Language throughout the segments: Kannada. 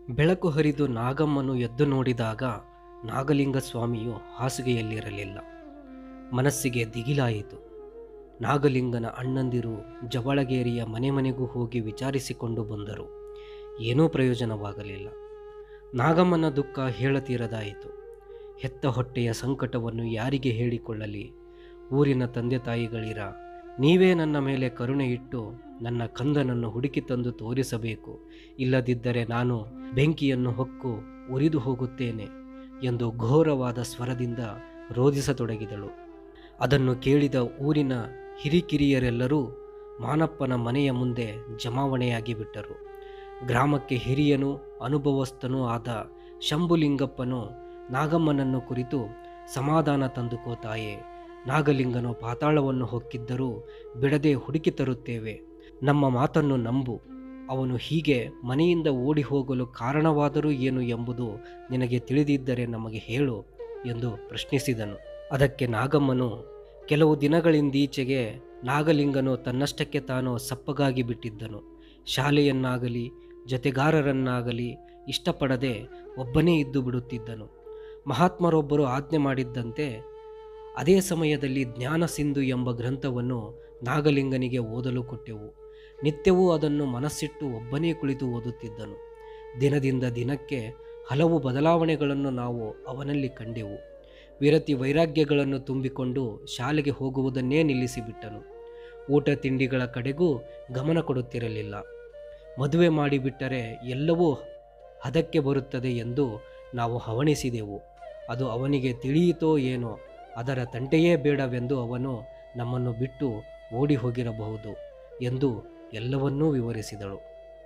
ಬೆಳಕು ಹರಿದು ನಾಗಮ್ಮನು ಎದ್ದು ನೋಡಿದಾಗ ನಾಗಲಿಂಗ ಸ್ವಾಮಿಯು ಹಾಸಿಗೆಯಲ್ಲಿರಲಿಲ್ಲ ಮನಸ್ಸಿಗೆ ದಿಗಿಲಾಯಿತು ನಾಗಲಿಂಗನ ಅಣ್ಣಂದಿರು ಜವಳಗೇರಿಯ ಮನೆ ಮನೆಗೂ ಹೋಗಿ ವಿಚಾರಿಸಿಕೊಂಡು ಬಂದರು ಏನೂ ಪ್ರಯೋಜನವಾಗಲಿಲ್ಲ ನಾಗಮ್ಮನ ದುಃಖ ಹೇಳತೀರದಾಯಿತು ಹೆತ್ತ ಹೊಟ್ಟೆಯ ಸಂಕಟವನ್ನು ಯಾರಿಗೆ ಹೇಳಿಕೊಳ್ಳಲಿ ಊರಿನ ತಂದೆ ತಾಯಿಗಳಿರ ನೀವೇ ನನ್ನ ಮೇಲೆ ಕರುಣೆ ಇಟ್ಟು ನನ್ನ ಕಂದನನ್ನು ಹುಡುಕಿ ತಂದು ತೋರಿಸಬೇಕು ಇಲ್ಲದಿದ್ದರೆ ನಾನು ಬೆಂಕಿಯನ್ನು ಹೊಕ್ಕು ಉರಿದು ಹೋಗುತ್ತೇನೆ ಎಂದು ಘೋರವಾದ ಸ್ವರದಿಂದ ರೋಧಿಸತೊಡಗಿದಳು ಅದನ್ನು ಕೇಳಿದ ಊರಿನ ಹಿರಿಕಿರಿಯರೆಲ್ಲರೂ ಮಾನಪ್ಪನ ಮನೆಯ ಮುಂದೆ ಜಮಾವಣೆಯಾಗಿ ಬಿಟ್ಟರು ಗ್ರಾಮಕ್ಕೆ ಹಿರಿಯನೂ ಅನುಭವಸ್ಥನೂ ಆದ ಶಂಭುಲಿಂಗಪ್ಪನು ನಾಗಮ್ಮನನ್ನು ಕುರಿತು ಸಮಾಧಾನ ತಂದುಕೋ ತಾಯೇ ನಾಗಲಿಂಗನು ಪಾತಾಳವನ್ನು ಹೊಕ್ಕಿದ್ದರೂ ಬಿಡದೆ ಹುಡುಕಿ ತರುತ್ತೇವೆ ನಮ್ಮ ಮಾತನ್ನು ನಂಬು ಅವನು ಹೀಗೆ ಮನೆಯಿಂದ ಓಡಿ ಹೋಗಲು ಕಾರಣವಾದರೂ ಏನು ಎಂಬುದು ನಿನಗೆ ತಿಳಿದಿದ್ದರೆ ನಮಗೆ ಹೇಳು ಎಂದು ಪ್ರಶ್ನಿಸಿದನು ಅದಕ್ಕೆ ನಾಗಮ್ಮನು ಕೆಲವು ದಿನಗಳಿಂದೀಚೆಗೆ ನಾಗಲಿಂಗನು ತನ್ನಷ್ಟಕ್ಕೆ ತಾನು ಸಪ್ಪಗಾಗಿ ಬಿಟ್ಟಿದ್ದನು ಶಾಲೆಯನ್ನಾಗಲಿ ಜೊತೆಗಾರರನ್ನಾಗಲಿ ಇಷ್ಟಪಡದೆ ಒಬ್ಬನೇ ಇದ್ದು ಬಿಡುತ್ತಿದ್ದನು ಮಹಾತ್ಮರೊಬ್ಬರು ಆಜ್ಞೆ ಮಾಡಿದ್ದಂತೆ ಅದೇ ಸಮಯದಲ್ಲಿ ಜ್ಞಾನ ಸಿಂಧು ಎಂಬ ಗ್ರಂಥವನ್ನು ನಾಗಲಿಂಗನಿಗೆ ಓದಲು ಕೊಟ್ಟೆವು ನಿತ್ಯವೂ ಅದನ್ನು ಮನಸ್ಸಿಟ್ಟು ಒಬ್ಬನೇ ಕುಳಿತು ಓದುತ್ತಿದ್ದನು ದಿನದಿಂದ ದಿನಕ್ಕೆ ಹಲವು ಬದಲಾವಣೆಗಳನ್ನು ನಾವು ಅವನಲ್ಲಿ ಕಂಡೆವು ವಿರತಿ ವೈರಾಗ್ಯಗಳನ್ನು ತುಂಬಿಕೊಂಡು ಶಾಲೆಗೆ ಹೋಗುವುದನ್ನೇ ನಿಲ್ಲಿಸಿಬಿಟ್ಟನು ಊಟ ತಿಂಡಿಗಳ ಕಡೆಗೂ ಗಮನ ಕೊಡುತ್ತಿರಲಿಲ್ಲ ಮದುವೆ ಮಾಡಿಬಿಟ್ಟರೆ ಎಲ್ಲವೂ ಹದಕ್ಕೆ ಬರುತ್ತದೆ ಎಂದು ನಾವು ಹವಣಿಸಿದೆವು ಅದು ಅವನಿಗೆ ತಿಳಿಯಿತೋ ಏನೋ ಅದರ ತಂಟೆಯೇ ಬೇಡವೆಂದು ಅವನು ನಮ್ಮನ್ನು ಬಿಟ್ಟು ಓಡಿ ಹೋಗಿರಬಹುದು ಎಂದು ಎಲ್ಲವನ್ನೂ ವಿವರಿಸಿದಳು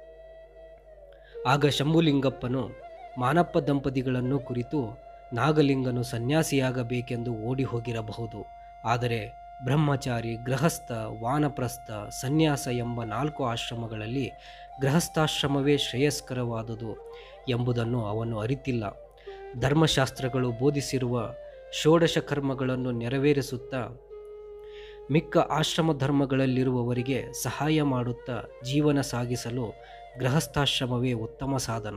ಆಗ ಶಂಭುಲಿಂಗಪ್ಪನು ಮಾನಪ್ಪ ದಂಪತಿಗಳನ್ನು ಕುರಿತು ನಾಗಲಿಂಗನು ಸನ್ಯಾಸಿಯಾಗಬೇಕೆಂದು ಓಡಿ ಹೋಗಿರಬಹುದು ಆದರೆ ಬ್ರಹ್ಮಚಾರಿ ಗೃಹಸ್ಥ ವಾನಪ್ರಸ್ಥ ಸನ್ಯಾಸ ಎಂಬ ನಾಲ್ಕು ಆಶ್ರಮಗಳಲ್ಲಿ ಗೃಹಸ್ಥಾಶ್ರಮವೇ ಶ್ರೇಯಸ್ಕರವಾದುದು ಎಂಬುದನ್ನು ಅವನು ಅರಿತಿಲ್ಲ ಧರ್ಮಶಾಸ್ತ್ರಗಳು ಬೋಧಿಸಿರುವ ಷೋಡಶ ಕರ್ಮಗಳನ್ನು ನೆರವೇರಿಸುತ್ತಾ ಮಿಕ್ಕ ಆಶ್ರಮ ಧರ್ಮಗಳಲ್ಲಿರುವವರಿಗೆ ಸಹಾಯ ಮಾಡುತ್ತಾ ಜೀವನ ಸಾಗಿಸಲು ಗೃಹಸ್ಥಾಶ್ರಮವೇ ಉತ್ತಮ ಸಾಧನ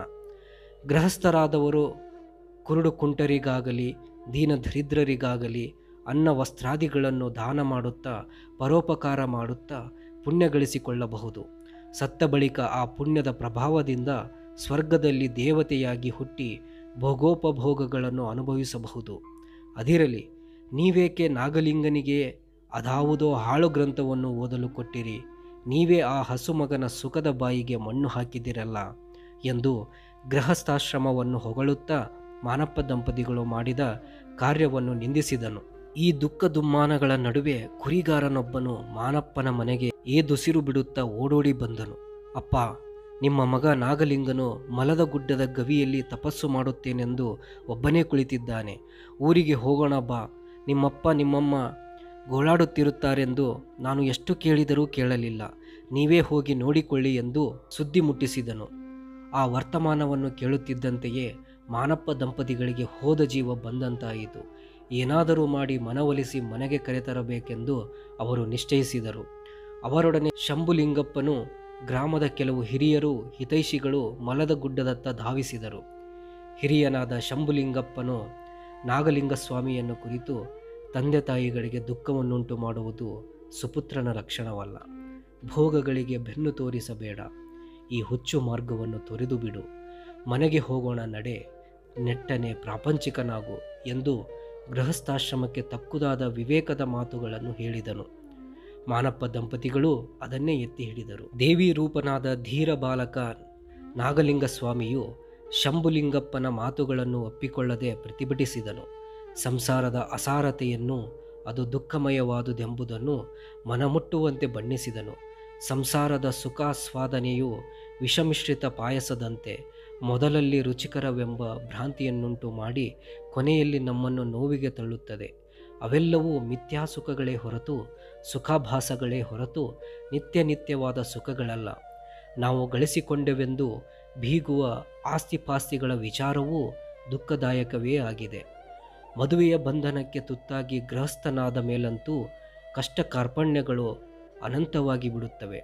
ಗೃಹಸ್ಥರಾದವರು ಕುರುಡು ಕುಂಟರಿಗಾಗಲಿ ದೀನದರಿದ್ರರಿಗಾಗಲಿ ಅನ್ನ ವಸ್ತ್ರಾದಿಗಳನ್ನು ದಾನ ಮಾಡುತ್ತಾ ಪರೋಪಕಾರ ಮಾಡುತ್ತಾ ಪುಣ್ಯ ಗಳಿಸಿಕೊಳ್ಳಬಹುದು ಸತ್ತ ಬಳಿಕ ಆ ಪುಣ್ಯದ ಪ್ರಭಾವದಿಂದ ಸ್ವರ್ಗದಲ್ಲಿ ದೇವತೆಯಾಗಿ ಹುಟ್ಟಿ ಭೋಗೋಪಭೋಗಗಳನ್ನು ಅನುಭವಿಸಬಹುದು ಅದಿರಲಿ ನೀವೇಕೆ ನಾಗಲಿಂಗನಿಗೆ ಅದಾವುದೋ ಹಾಳು ಗ್ರಂಥವನ್ನು ಓದಲು ಕೊಟ್ಟಿರಿ ನೀವೇ ಆ ಹಸುಮಗನ ಸುಖದ ಬಾಯಿಗೆ ಮಣ್ಣು ಹಾಕಿದಿರಲ್ಲ ಎಂದು ಗೃಹಸ್ಥಾಶ್ರಮವನ್ನು ಹೊಗಳುತ್ತಾ ಮಾನಪ್ಪ ದಂಪತಿಗಳು ಮಾಡಿದ ಕಾರ್ಯವನ್ನು ನಿಂದಿಸಿದನು ಈ ದುಃಖ ದುಮ್ಮಾನಗಳ ನಡುವೆ ಕುರಿಗಾರನೊಬ್ಬನು ಮಾನಪ್ಪನ ಮನೆಗೆ ಏದುಸಿರು ಬಿಡುತ್ತಾ ಓಡೋಡಿ ಬಂದನು ಅಪ್ಪ ನಿಮ್ಮ ಮಗ ನಾಗಲಿಂಗನು ಮಲದ ಗುಡ್ಡದ ಗವಿಯಲ್ಲಿ ತಪಸ್ಸು ಮಾಡುತ್ತೇನೆಂದು ಒಬ್ಬನೇ ಕುಳಿತಿದ್ದಾನೆ ಊರಿಗೆ ಹೋಗೋಣ ಬಾ ನಿಮ್ಮಪ್ಪ ನಿಮ್ಮಮ್ಮ ಗೋಳಾಡುತ್ತಿರುತ್ತಾರೆಂದು ನಾನು ಎಷ್ಟು ಕೇಳಿದರೂ ಕೇಳಲಿಲ್ಲ ನೀವೇ ಹೋಗಿ ನೋಡಿಕೊಳ್ಳಿ ಎಂದು ಸುದ್ದಿ ಮುಟ್ಟಿಸಿದನು ಆ ವರ್ತಮಾನವನ್ನು ಕೇಳುತ್ತಿದ್ದಂತೆಯೇ ಮಾನಪ್ಪ ದಂಪತಿಗಳಿಗೆ ಹೋದ ಜೀವ ಬಂದಂತಾಯಿತು ಏನಾದರೂ ಮಾಡಿ ಮನವೊಲಿಸಿ ಮನೆಗೆ ಕರೆತರಬೇಕೆಂದು ಅವರು ನಿಶ್ಚಯಿಸಿದರು ಅವರೊಡನೆ ಶಂಭುಲಿಂಗಪ್ಪನು ಗ್ರಾಮದ ಕೆಲವು ಹಿರಿಯರು ಹಿತೈಷಿಗಳು ಮಲದ ಗುಡ್ಡದತ್ತ ಧಾವಿಸಿದರು ಹಿರಿಯನಾದ ಶಂಭುಲಿಂಗಪ್ಪನು ನಾಗಲಿಂಗ ಸ್ವಾಮಿಯನ್ನು ಕುರಿತು ತಂದೆ ತಾಯಿಗಳಿಗೆ ದುಃಖವನ್ನುಂಟು ಮಾಡುವುದು ಸುಪುತ್ರನ ಲಕ್ಷಣವಲ್ಲ ಭೋಗಗಳಿಗೆ ಬೆನ್ನು ತೋರಿಸಬೇಡ ಈ ಹುಚ್ಚು ಮಾರ್ಗವನ್ನು ತೊರೆದು ಬಿಡು ಮನೆಗೆ ಹೋಗೋಣ ನಡೆ ನೆಟ್ಟನೆ ಪ್ರಾಪಂಚಿಕನಾಗು ಎಂದು ಗೃಹಸ್ಥಾಶ್ರಮಕ್ಕೆ ತಕ್ಕುದಾದ ವಿವೇಕದ ಮಾತುಗಳನ್ನು ಹೇಳಿದನು ಮಾನಪ್ಪ ದಂಪತಿಗಳು ಅದನ್ನೇ ಎತ್ತಿ ಹಿಡಿದರು ದೇವಿ ರೂಪನಾದ ಧೀರ ಬಾಲಕ ನಾಗಲಿಂಗ ಸ್ವಾಮಿಯು ಶಂಭುಲಿಂಗಪ್ಪನ ಮಾತುಗಳನ್ನು ಒಪ್ಪಿಕೊಳ್ಳದೆ ಪ್ರತಿಭಟಿಸಿದನು ಸಂಸಾರದ ಅಸಾರತೆಯನ್ನು ಅದು ದುಃಖಮಯವಾದುದೆಂಬುದನ್ನು ಮನಮುಟ್ಟುವಂತೆ ಬಣ್ಣಿಸಿದನು ಸಂಸಾರದ ಸುಖಾಸ್ವಾದನೆಯು ವಿಷಮಿಶ್ರಿತ ಪಾಯಸದಂತೆ ಮೊದಲಲ್ಲಿ ರುಚಿಕರವೆಂಬ ಭ್ರಾಂತಿಯನ್ನುಂಟು ಮಾಡಿ ಕೊನೆಯಲ್ಲಿ ನಮ್ಮನ್ನು ನೋವಿಗೆ ತಳ್ಳುತ್ತದೆ ಅವೆಲ್ಲವೂ ಮಿಥ್ಯಾಸುಖಗಳೇ ಹೊರತು ಸುಖಾಭಾಸಗಳೇ ಹೊರತು ನಿತ್ಯ ನಿತ್ಯವಾದ ಸುಖಗಳಲ್ಲ ನಾವು ಗಳಿಸಿಕೊಂಡೆವೆಂದು ಬೀಗುವ ಆಸ್ತಿಪಾಸ್ತಿಗಳ ವಿಚಾರವೂ ದುಃಖದಾಯಕವೇ ಆಗಿದೆ ಮದುವೆಯ ಬಂಧನಕ್ಕೆ ತುತ್ತಾಗಿ ಗೃಹಸ್ಥನಾದ ಮೇಲಂತೂ ಕಷ್ಟ ಕಾರ್ಪಣ್ಯಗಳು ಅನಂತವಾಗಿ ಬಿಡುತ್ತವೆ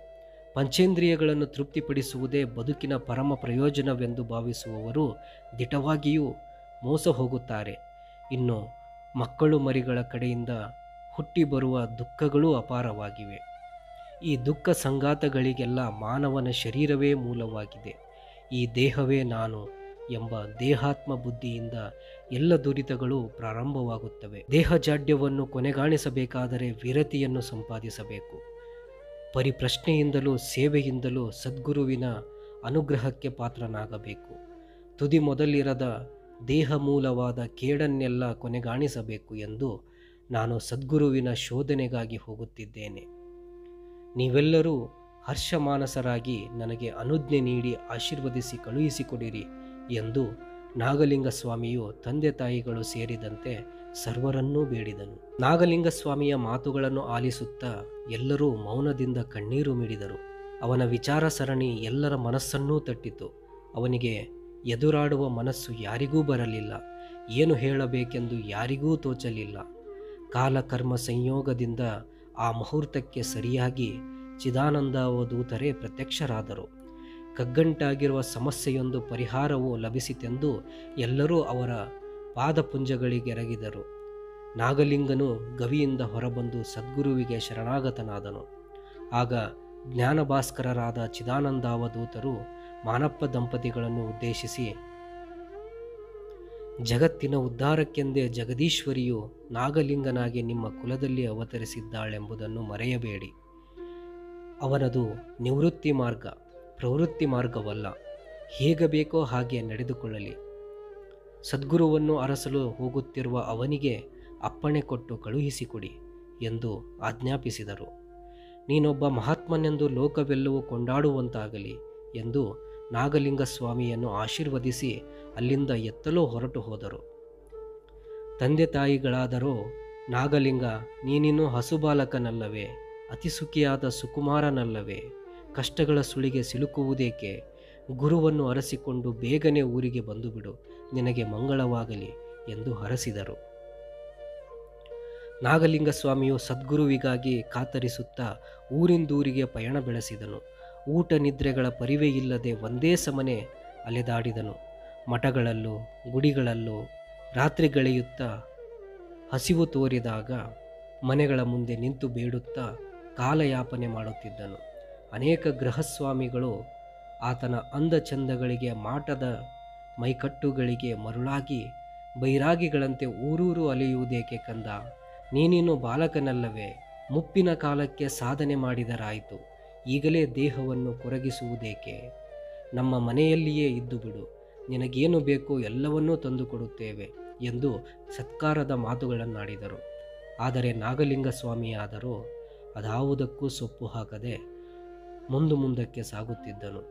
ಪಂಚೇಂದ್ರಿಯಗಳನ್ನು ತೃಪ್ತಿಪಡಿಸುವುದೇ ಬದುಕಿನ ಪರಮ ಪ್ರಯೋಜನವೆಂದು ಭಾವಿಸುವವರು ದಿಟವಾಗಿಯೂ ಮೋಸ ಹೋಗುತ್ತಾರೆ ಇನ್ನು ಮಕ್ಕಳು ಮರಿಗಳ ಕಡೆಯಿಂದ ಹುಟ್ಟಿ ಬರುವ ದುಃಖಗಳೂ ಅಪಾರವಾಗಿವೆ ಈ ದುಃಖ ಸಂಗಾತಗಳಿಗೆಲ್ಲ ಮಾನವನ ಶರೀರವೇ ಮೂಲವಾಗಿದೆ ಈ ದೇಹವೇ ನಾನು ಎಂಬ ದೇಹಾತ್ಮ ಬುದ್ಧಿಯಿಂದ ಎಲ್ಲ ದುರಿತಗಳು ಪ್ರಾರಂಭವಾಗುತ್ತವೆ ದೇಹಜಾಡ್ಯವನ್ನು ಕೊನೆಗಾಣಿಸಬೇಕಾದರೆ ವಿರತಿಯನ್ನು ಸಂಪಾದಿಸಬೇಕು ಪರಿಪ್ರಶ್ನೆಯಿಂದಲೂ ಸೇವೆಯಿಂದಲೂ ಸದ್ಗುರುವಿನ ಅನುಗ್ರಹಕ್ಕೆ ಪಾತ್ರನಾಗಬೇಕು ತುದಿ ಮೊದಲಿರದ ದೇಹ ಮೂಲವಾದ ಕೇಡನ್ನೆಲ್ಲ ಕೊನೆಗಾಣಿಸಬೇಕು ಎಂದು ನಾನು ಸದ್ಗುರುವಿನ ಶೋಧನೆಗಾಗಿ ಹೋಗುತ್ತಿದ್ದೇನೆ ನೀವೆಲ್ಲರೂ ಹರ್ಷಮಾನಸರಾಗಿ ನನಗೆ ಅನುಜ್ಞೆ ನೀಡಿ ಆಶೀರ್ವದಿಸಿ ಕಳುಹಿಸಿಕೊಡಿರಿ ಎಂದು ನಾಗಲಿಂಗ ಸ್ವಾಮಿಯು ತಂದೆ ತಾಯಿಗಳು ಸೇರಿದಂತೆ ಸರ್ವರನ್ನೂ ಬೇಡಿದನು ನಾಗಲಿಂಗ ಸ್ವಾಮಿಯ ಮಾತುಗಳನ್ನು ಆಲಿಸುತ್ತಾ ಎಲ್ಲರೂ ಮೌನದಿಂದ ಕಣ್ಣೀರು ಮಿಡಿದರು ಅವನ ವಿಚಾರ ಸರಣಿ ಎಲ್ಲರ ಮನಸ್ಸನ್ನೂ ತಟ್ಟಿತು ಅವನಿಗೆ ಎದುರಾಡುವ ಮನಸ್ಸು ಯಾರಿಗೂ ಬರಲಿಲ್ಲ ಏನು ಹೇಳಬೇಕೆಂದು ಯಾರಿಗೂ ತೋಚಲಿಲ್ಲ ಕಾಲಕರ್ಮ ಸಂಯೋಗದಿಂದ ಆ ಮುಹೂರ್ತಕ್ಕೆ ಸರಿಯಾಗಿ ಚಿದಾನಂದಾವಧೂತರೇ ಪ್ರತ್ಯಕ್ಷರಾದರು ಕಗ್ಗಂಟಾಗಿರುವ ಸಮಸ್ಯೆಯೊಂದು ಪರಿಹಾರವು ಲಭಿಸಿತೆಂದು ಎಲ್ಲರೂ ಅವರ ಪಾದಪುಂಜಗಳಿಗೆರಗಿದರು ನಾಗಲಿಂಗನು ಗವಿಯಿಂದ ಹೊರಬಂದು ಸದ್ಗುರುವಿಗೆ ಶರಣಾಗತನಾದನು ಆಗ ಜ್ಞಾನಭಾಸ್ಕರರಾದ ಚಿದಾನಂದಾವಧೂತರು ಮಾನಪ್ಪ ದಂಪತಿಗಳನ್ನು ಉದ್ದೇಶಿಸಿ ಜಗತ್ತಿನ ಉದ್ಧಾರಕ್ಕೆಂದೇ ಜಗದೀಶ್ವರಿಯು ನಾಗಲಿಂಗನಾಗಿ ನಿಮ್ಮ ಕುಲದಲ್ಲಿ ಅವತರಿಸಿದ್ದಾಳೆಂಬುದನ್ನು ಮರೆಯಬೇಡಿ ಅವನದು ನಿವೃತ್ತಿ ಮಾರ್ಗ ಪ್ರವೃತ್ತಿ ಮಾರ್ಗವಲ್ಲ ಹೇಗೆ ಬೇಕೋ ಹಾಗೆ ನಡೆದುಕೊಳ್ಳಲಿ ಸದ್ಗುರುವನ್ನು ಅರಸಲು ಹೋಗುತ್ತಿರುವ ಅವನಿಗೆ ಅಪ್ಪಣೆ ಕೊಟ್ಟು ಕಳುಹಿಸಿಕೊಡಿ ಎಂದು ಆಜ್ಞಾಪಿಸಿದರು ನೀನೊಬ್ಬ ಮಹಾತ್ಮನೆಂದು ಲೋಕವೆಲ್ಲವೂ ಕೊಂಡಾಡುವಂತಾಗಲಿ ಎಂದು ನಾಗಲಿಂಗ ಸ್ವಾಮಿಯನ್ನು ಆಶೀರ್ವದಿಸಿ ಅಲ್ಲಿಂದ ಎತ್ತಲೂ ಹೊರಟು ಹೋದರು ತಂದೆ ತಾಯಿಗಳಾದರೋ ನಾಗಲಿಂಗ ನೀನಿನ್ನೂ ಹಸುಬಾಲಕನಲ್ಲವೇ ಅತಿ ಸುಖಿಯಾದ ಸುಕುಮಾರನಲ್ಲವೇ ಕಷ್ಟಗಳ ಸುಳಿಗೆ ಸಿಲುಕುವುದೇಕೆ ಗುರುವನ್ನು ಅರಸಿಕೊಂಡು ಬೇಗನೆ ಊರಿಗೆ ಬಂದುಬಿಡು ನಿನಗೆ ಮಂಗಳವಾಗಲಿ ಎಂದು ಹರಸಿದರು ನಾಗಲಿಂಗ ಸ್ವಾಮಿಯು ಸದ್ಗುರುವಿಗಾಗಿ ಕಾತರಿಸುತ್ತಾ ಊರಿಂದೂರಿಗೆ ಪಯಣ ಬೆಳೆಸಿದನು ಊಟ ನಿದ್ರೆಗಳ ಪರಿವೇ ಇಲ್ಲದೆ ಒಂದೇ ಸಮನೆ ಅಲೆದಾಡಿದನು ಮಠಗಳಲ್ಲೂ ಗುಡಿಗಳಲ್ಲೂ ರಾತ್ರಿಗಳೆಯುತ್ತಾ ಹಸಿವು ತೋರಿದಾಗ ಮನೆಗಳ ಮುಂದೆ ನಿಂತು ಬೇಡುತ್ತಾ ಕಾಲಯಾಪನೆ ಮಾಡುತ್ತಿದ್ದನು ಅನೇಕ ಗೃಹಸ್ವಾಮಿಗಳು ಆತನ ಅಂದ ಚಂದಗಳಿಗೆ ಮಾಟದ ಮೈಕಟ್ಟುಗಳಿಗೆ ಮರುಳಾಗಿ ಬೈರಾಗಿಗಳಂತೆ ಊರೂರು ಅಲೆಯುವುದೇಕೆ ಕಂದ ನೀನಿನ್ನು ಬಾಲಕನಲ್ಲವೇ ಮುಪ್ಪಿನ ಕಾಲಕ್ಕೆ ಸಾಧನೆ ಮಾಡಿದರಾಯಿತು ಈಗಲೇ ದೇಹವನ್ನು ಕೊರಗಿಸುವುದೇಕೆ ನಮ್ಮ ಮನೆಯಲ್ಲಿಯೇ ಇದ್ದು ಬಿಡು ನಿನಗೇನು ಬೇಕೋ ಎಲ್ಲವನ್ನೂ ತಂದುಕೊಡುತ್ತೇವೆ ಎಂದು ಸತ್ಕಾರದ ಮಾತುಗಳನ್ನಾಡಿದರು ಆದರೆ ನಾಗಲಿಂಗ ಸ್ವಾಮಿಯಾದರೂ ಅದಾವುದಕ್ಕೂ ಸೊಪ್ಪು ಹಾಕದೆ ಮುಂದು ಮುಂದಕ್ಕೆ ಸಾಗುತ್ತಿದ್ದನು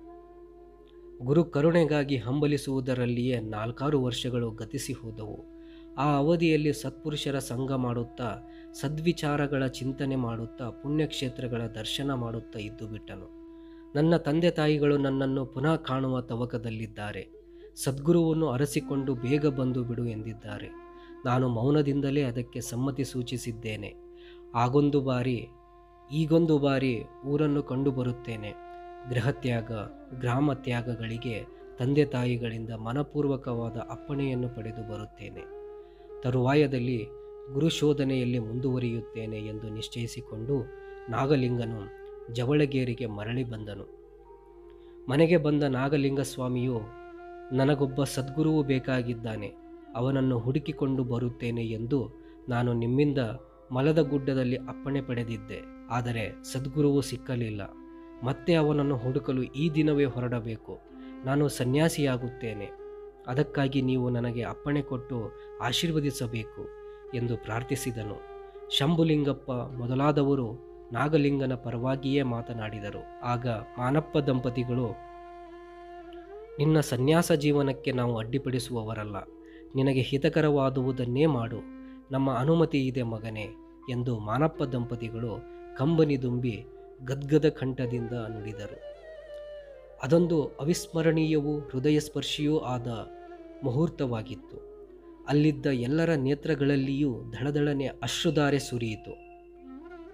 ಗುರು ಕರುಣೆಗಾಗಿ ಹಂಬಲಿಸುವುದರಲ್ಲಿಯೇ ನಾಲ್ಕಾರು ವರ್ಷಗಳು ಗತಿಸಿ ಹೋದವು ಆ ಅವಧಿಯಲ್ಲಿ ಸತ್ಪುರುಷರ ಸಂಘ ಮಾಡುತ್ತಾ ಸದ್ವಿಚಾರಗಳ ಚಿಂತನೆ ಮಾಡುತ್ತಾ ಪುಣ್ಯಕ್ಷೇತ್ರಗಳ ದರ್ಶನ ಮಾಡುತ್ತಾ ಇದ್ದು ಬಿಟ್ಟನು ನನ್ನ ತಂದೆ ತಾಯಿಗಳು ನನ್ನನ್ನು ಪುನಃ ಕಾಣುವ ತವಕದಲ್ಲಿದ್ದಾರೆ ಸದ್ಗುರುವನ್ನು ಅರಸಿಕೊಂಡು ಬೇಗ ಬಂದು ಬಿಡು ಎಂದಿದ್ದಾರೆ ನಾನು ಮೌನದಿಂದಲೇ ಅದಕ್ಕೆ ಸಮ್ಮತಿ ಸೂಚಿಸಿದ್ದೇನೆ ಆಗೊಂದು ಬಾರಿ ಈಗೊಂದು ಬಾರಿ ಊರನ್ನು ಕಂಡು ಬರುತ್ತೇನೆ ಗೃಹತ್ಯಾಗ ಗ್ರಾಮ ತ್ಯಾಗಗಳಿಗೆ ತಂದೆ ತಾಯಿಗಳಿಂದ ಮನಪೂರ್ವಕವಾದ ಅಪ್ಪಣೆಯನ್ನು ಪಡೆದು ಬರುತ್ತೇನೆ ತರುವಾಯದಲ್ಲಿ ಗುರುಶೋಧನೆಯಲ್ಲಿ ಮುಂದುವರಿಯುತ್ತೇನೆ ಎಂದು ನಿಶ್ಚಯಿಸಿಕೊಂಡು ನಾಗಲಿಂಗನು ಜವಳಗೇರಿಗೆ ಮರಳಿ ಬಂದನು ಮನೆಗೆ ಬಂದ ನಾಗಲಿಂಗ ಸ್ವಾಮಿಯು ನನಗೊಬ್ಬ ಸದ್ಗುರುವು ಬೇಕಾಗಿದ್ದಾನೆ ಅವನನ್ನು ಹುಡುಕಿಕೊಂಡು ಬರುತ್ತೇನೆ ಎಂದು ನಾನು ನಿಮ್ಮಿಂದ ಮಲದ ಗುಡ್ಡದಲ್ಲಿ ಅಪ್ಪಣೆ ಪಡೆದಿದ್ದೆ ಆದರೆ ಸದ್ಗುರುವು ಸಿಕ್ಕಲಿಲ್ಲ ಮತ್ತೆ ಅವನನ್ನು ಹುಡುಕಲು ಈ ದಿನವೇ ಹೊರಡಬೇಕು ನಾನು ಸನ್ಯಾಸಿಯಾಗುತ್ತೇನೆ ಅದಕ್ಕಾಗಿ ನೀವು ನನಗೆ ಅಪ್ಪಣೆ ಕೊಟ್ಟು ಆಶೀರ್ವದಿಸಬೇಕು ಎಂದು ಪ್ರಾರ್ಥಿಸಿದನು ಶಂಭುಲಿಂಗಪ್ಪ ಮೊದಲಾದವರು ನಾಗಲಿಂಗನ ಪರವಾಗಿಯೇ ಮಾತನಾಡಿದರು ಆಗ ಮಾನಪ್ಪ ದಂಪತಿಗಳು ನಿನ್ನ ಸನ್ಯಾಸ ಜೀವನಕ್ಕೆ ನಾವು ಅಡ್ಡಿಪಡಿಸುವವರಲ್ಲ ನಿನಗೆ ಹಿತಕರವಾದುವುದನ್ನೇ ಮಾಡು ನಮ್ಮ ಅನುಮತಿ ಇದೆ ಮಗನೇ ಎಂದು ಮಾನಪ್ಪ ದಂಪತಿಗಳು ಕಂಬನಿ ದುಂಬಿ ಗದ್ಗದ ಕಂಠದಿಂದ ನುಡಿದರು ಅದೊಂದು ಅವಿಸ್ಮರಣೀಯವೂ ಹೃದಯಸ್ಪರ್ಶಿಯೂ ಆದ ಮುಹೂರ್ತವಾಗಿತ್ತು ಅಲ್ಲಿದ್ದ ಎಲ್ಲರ ನೇತ್ರಗಳಲ್ಲಿಯೂ ದಳದಳನೆ ಅಶ್ರುಧಾರೆ ಸುರಿಯಿತು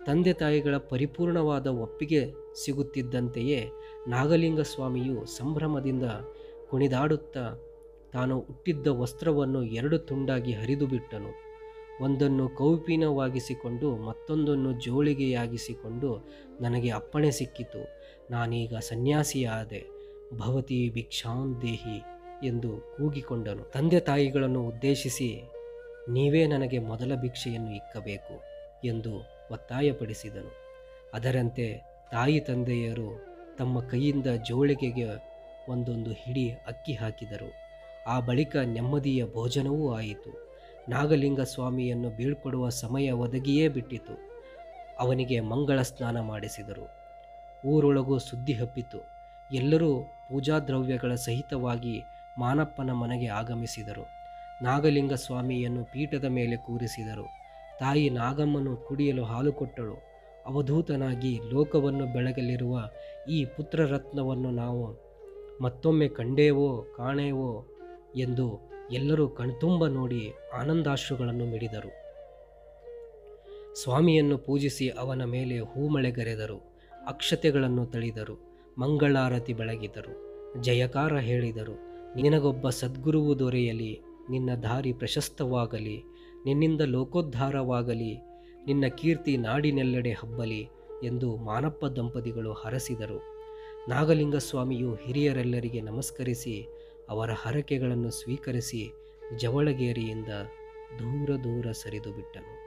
ತಂದೆ ತಾಯಿಗಳ ಪರಿಪೂರ್ಣವಾದ ಒಪ್ಪಿಗೆ ಸಿಗುತ್ತಿದ್ದಂತೆಯೇ ನಾಗಲಿಂಗ ಸ್ವಾಮಿಯು ಸಂಭ್ರಮದಿಂದ ಕುಣಿದಾಡುತ್ತಾ ತಾನು ಹುಟ್ಟಿದ್ದ ವಸ್ತ್ರವನ್ನು ಎರಡು ತುಂಡಾಗಿ ಹರಿದು ಬಿಟ್ಟನು ಒಂದನ್ನು ಕೌಪೀನವಾಗಿಸಿಕೊಂಡು ಮತ್ತೊಂದನ್ನು ಜೋಳಿಗೆಯಾಗಿಸಿಕೊಂಡು ನನಗೆ ಅಪ್ಪಣೆ ಸಿಕ್ಕಿತು ನಾನೀಗ ಸನ್ಯಾಸಿಯಾದೆ ಭವತಿ ಭಿಕ್ಷಾಂ ದೇಹಿ ಎಂದು ಕೂಗಿಕೊಂಡನು ತಂದೆ ತಾಯಿಗಳನ್ನು ಉದ್ದೇಶಿಸಿ ನೀವೇ ನನಗೆ ಮೊದಲ ಭಿಕ್ಷೆಯನ್ನು ಇಕ್ಕಬೇಕು ಎಂದು ಒತ್ತಾಯಪಡಿಸಿದನು ಅದರಂತೆ ತಾಯಿ ತಂದೆಯರು ತಮ್ಮ ಕೈಯಿಂದ ಜೋಳಿಗೆಗೆ ಒಂದೊಂದು ಹಿಡಿ ಅಕ್ಕಿ ಹಾಕಿದರು ಆ ಬಳಿಕ ನೆಮ್ಮದಿಯ ಭೋಜನವೂ ಆಯಿತು ನಾಗಲಿಂಗ ಸ್ವಾಮಿಯನ್ನು ಬೀಳ್ಕೊಡುವ ಸಮಯ ಒದಗಿಯೇ ಬಿಟ್ಟಿತು ಅವನಿಗೆ ಮಂಗಳ ಸ್ನಾನ ಮಾಡಿಸಿದರು ಊರೊಳಗೂ ಸುದ್ದಿ ಹಬ್ಬಿತು ಎಲ್ಲರೂ ಪೂಜಾ ದ್ರವ್ಯಗಳ ಸಹಿತವಾಗಿ ಮಾನಪ್ಪನ ಮನೆಗೆ ಆಗಮಿಸಿದರು ನಾಗಲಿಂಗ ಸ್ವಾಮಿಯನ್ನು ಪೀಠದ ಮೇಲೆ ಕೂರಿಸಿದರು ತಾಯಿ ನಾಗಮ್ಮನು ಕುಡಿಯಲು ಹಾಲು ಕೊಟ್ಟಳು ಅವಧೂತನಾಗಿ ಲೋಕವನ್ನು ಬೆಳಗಲಿರುವ ಈ ಪುತ್ರರತ್ನವನ್ನು ನಾವು ಮತ್ತೊಮ್ಮೆ ಕಂಡೇವೋ ಕಾಣೇವೋ ಎಂದು ಎಲ್ಲರೂ ಕಣ್ತುಂಬ ನೋಡಿ ಆನಂದಾಶ್ರುಗಳನ್ನು ಮಿಡಿದರು ಸ್ವಾಮಿಯನ್ನು ಪೂಜಿಸಿ ಅವನ ಮೇಲೆ ಹೂಮಳೆಗರೆದರು ಅಕ್ಷತೆಗಳನ್ನು ತಳಿದರು ಮಂಗಳಾರತಿ ಬೆಳಗಿದರು ಜಯಕಾರ ಹೇಳಿದರು ನಿನಗೊಬ್ಬ ಸದ್ಗುರುವು ದೊರೆಯಲಿ ನಿನ್ನ ದಾರಿ ಪ್ರಶಸ್ತವಾಗಲಿ ನಿನ್ನಿಂದ ಲೋಕೋದ್ಧಾರವಾಗಲಿ ನಿನ್ನ ಕೀರ್ತಿ ನಾಡಿನೆಲ್ಲೆಡೆ ಹಬ್ಬಲಿ ಎಂದು ಮಾನಪ್ಪ ದಂಪತಿಗಳು ಹರಸಿದರು ನಾಗಲಿಂಗ ಸ್ವಾಮಿಯು ಹಿರಿಯರೆಲ್ಲರಿಗೆ ನಮಸ್ಕರಿಸಿ ಅವರ ಹರಕೆಗಳನ್ನು ಸ್ವೀಕರಿಸಿ ಜವಳಗೇರಿಯಿಂದ ದೂರ ದೂರ ಸರಿದು ಬಿಟ್ಟನು